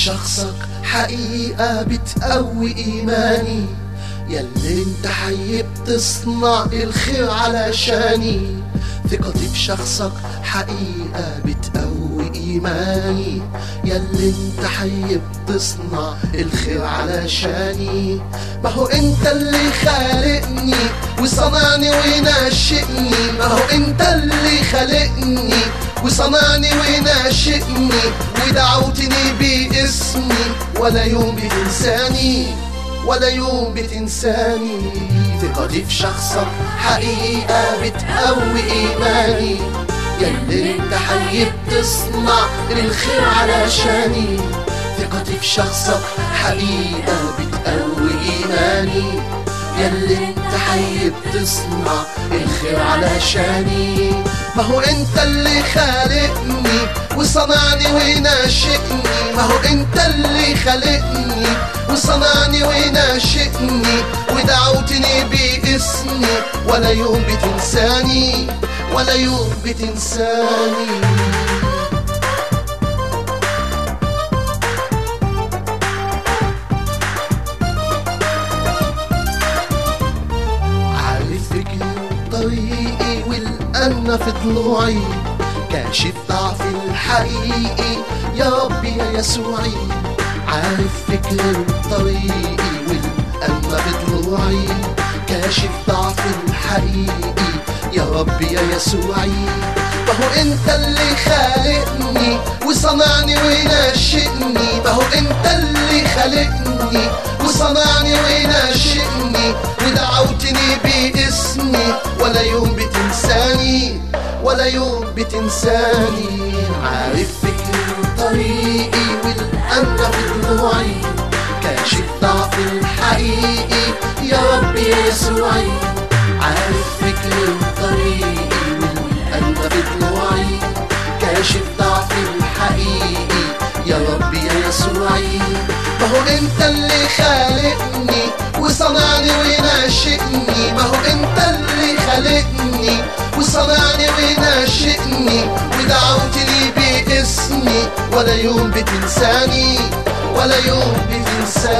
شخصك حقيقة بتقوي إيماني ياللي انت حي بتصنع الخير علشاني ثقتي في شخصك حقيقة بتقوي إيماني ياللي انت حي بتصنع الخير علشاني ما هو انت اللي خالقني وصنعني وناشئني ما هو انت اللي خالقني وصنعني وناشئني ودعوتني باسمي ولا يوم بتنساني ولا يوم بتنساني ثقتي في شخصك حقيقة بتقوي إيماني ياللي انت حي بتصنع الخير علشاني ثقتي في شخصك حقيقة بتقوي إيماني ياللي انت حي بتصنع الخير علشاني ما هو انت اللي خالقني وصنعني وناشئني ما هو انت اللي خالقني وصنعني وناشئني ودعوتني باسمي ولا يوم بتنساني ولا يوم بتنساني عارف فكري طريقي والأنا في ضلوعي كاشف ضعفي الحقيقي يا ربي يا يسوعي عارف فكري طريقي والأنا في ضلوعي كاشف ضعفي الحقيقي يا ربي يا يسوعي ما هو انت اللي خالقني وصنعني وناشئني ما هو انت اللي خالقني وصنعني وناشئني ودعوتني باسمي ولا يوم بتنساني ولا يوم بتنساني عارف فكري وطريقي والأنا بدموعي كاشف ضعفي الحقيقي يا ربي يا يسوعي عارف فكري وطريقي والأنا بدموعي كاشف ضعفي الحقيقي يا ربي يا يسوعي ما هو انت اللي خالقني وصنعني وناشئني ما هو انت اللي خالقني وصنعني وناشئني ودعوتني باسمي ولا يوم بتنساني ولا يوم بتنساني